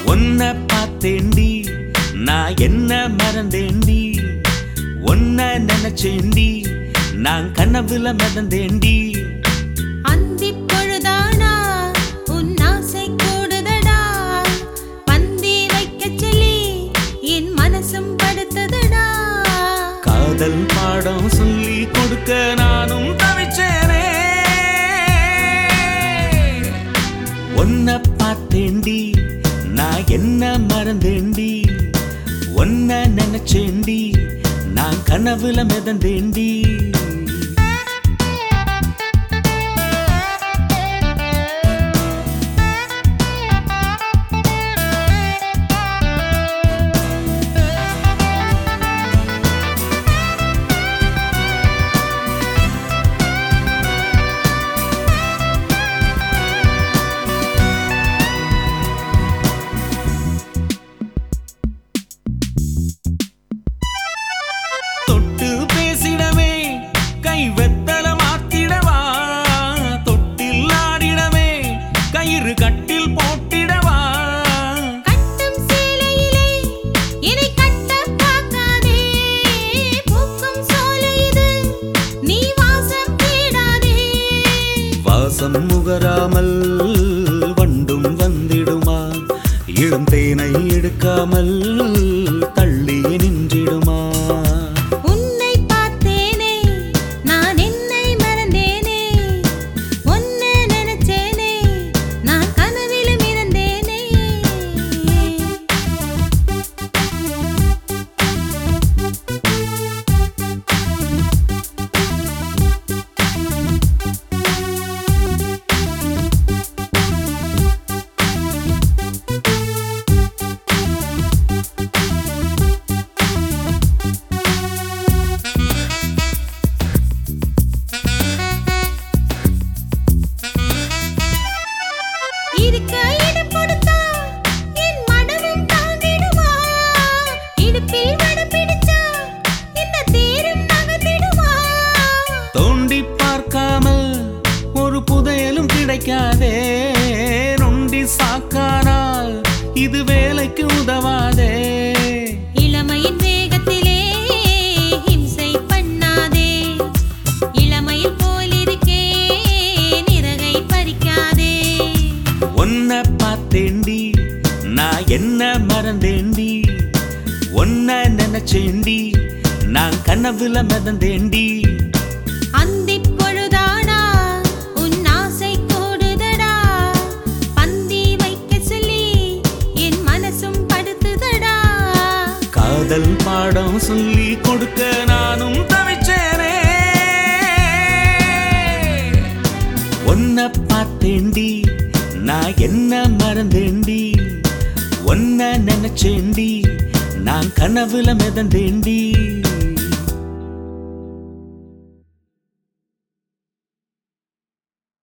உன்னை பார்த்தேண்டி நான் என்ன மறந்தேண்டி உன்னை நினைச்சேண்டி நான் கனவுல மிதந்தேண்டி அந்திப் பொழுதானா உன் ஆசை கூடுதடா பந்தி வைக்கச் சொல்லி என் மனசும் படுத்ததடா காதல் பாடம் சொல்லி கொடுக்க நானும் தவிச்சேனே உன்னை பார்த்தேண்டி நான் என்ன மறந்தேண்டி உன்னை நினைச்சேண்டி நான் கனவுல மிதந்தேண்டி தொட்டு பேசிடவே கை வெத்தல மாத்திடவா தொட்டில் ஆடிடவே கயிறு கட்டில் போட்டிடவா கட்டும் சேலையிலே என்னை கட்டப் பார்க்காதே. பூக்கும் சோலை இது, நீ வாசம் தேடாதே. வாசம் முகராமல் வண்டும் வந்திடுமா இளம் தேனை எடுக்காமல் தள்ளி நின்றிடுமா உன்னை பார்த்தேனே, நான் என்னை மறந்தேனே. உன்னை நினைச்சேனே, நான் கனவிலும் இருந்தேனே. இருக்க இடம் கொடுத்தா, என் மனமும் தாங்கிடுமா? இடுப்பில் வடம் பிடிச்சா, இந்த தேரும் நகர்ந்திடுமா? தோண்டி பார்க்காமல் ஒரு புதையலும் கிடைக்காதே நொண்டி சாக்கானால் இது வேலைக்கு உதவாதே இளமையின் வேகத்திலே ஹிம்சை பண்ணாதே இளமையில் போலிருக்கேன் இறகை பறிக்காதே உன்னை பார்த்தேண்டி நான் என்ன மறந்தேண்டி உன்னை நினைச்சேண்டி நான் கனவுல மிதந்தேண்டி அந்திப் பொழுதானா உன் ஆசை கூடுதடா பந்தி வைக்க சொல்லி என் மனசும் படுத்துதடா காதல் பாடம் சொல்லி கொடுக்க நானும் தவிச்சேனே உன்னை பார்த்தேண்டி நான் என்ன மறந்தேண்டி உன்னை நினைச்சேண்டி நான் கனவுல மிதந்தேண்டி